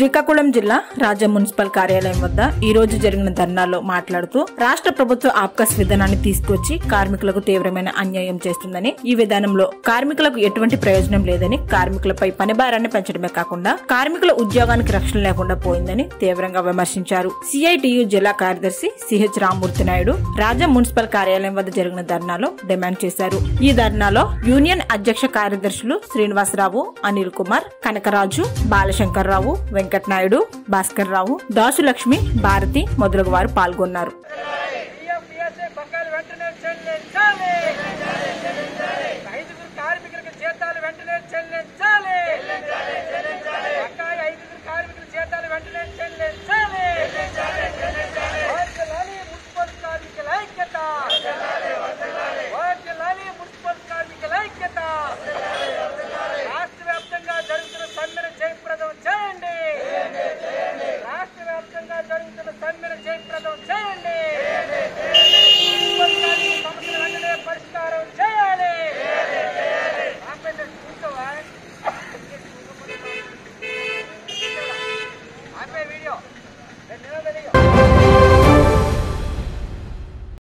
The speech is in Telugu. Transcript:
శ్రీకాకుళం జిల్లా రాజా మున్సిపల్ కార్యాలయం వద్ద ఈ రోజు జరిగిన ధర్నాలో మాట్లాడుతూ రాష్ట్ర ప్రభుత్వ ఆప్కాస్ విధానాన్ని తీసుకొచ్చి కార్మికులకు తీవ్రమైన అన్యాయం చేస్తుందని ఈ విధానంలో కార్మికులకు ఎటువంటి ప్రయోజనం లేదని కార్మికులపై పనిభారాన్ని పెంచడమే కాకుండా కార్మికుల ఉద్యోగానికి రక్షణ లేకుండా పోయిందని తీవ్రంగా విమర్శించారు సిఐటియు జిల్లా కార్యదర్శి సిహెచ్ రామ్మూర్తి నాయుడు రాజా మున్సిపల్ కార్యాలయం వద్ద జరిగిన ధర్నాలో డిమాండ్ చేశారు ఈ ధర్నాలో యూనియన్ అధ్యక్ష కార్యదర్శులు శ్రీనివాసరావు అనిల్ కుమార్ కనకరాజు బాలశంకర్రావు వెంకటనాయుడు భాస్కర్ రావు దాసులక్ష్మి భారతి మొదలగు వారు పాల్గొన్నారు